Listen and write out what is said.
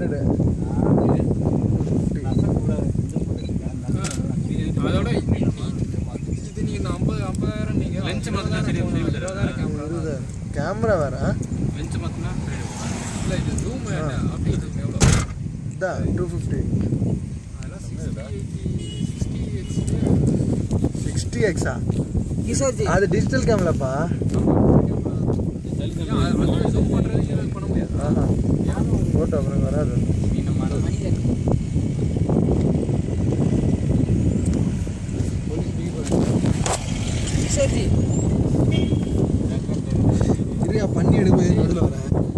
Hundred அதோட இது இது நீங்க இந்த ஐம்பது ஐம்பதாயிரம் நீங்க Lens மாத்தினா சரி, சரி விட்டுரு. இருபதாயிரம் கேமரா இருபது கேமரா வேற லென்ஸ் மாற்றினா இல்ல இது ஜூம் என்ன அப்படி இது எவ்வளோ இதான் டூ ஃபிஃப்டி அதெல்லாம் sixty eighty sixty X sixty எக்ஸா கிஷோர்ஜி அது டிஜிட்டல் கேமராப்பா ஜூம் பண்ணுறதுக்கு இது பண்ண முடியாது ஆஹா ஃபோட்டோ அப்புறம் வராது மனிதன் கிஷோர்ஜி சரியா பண்ணி எடுக்கும் நடுவில் வரேன்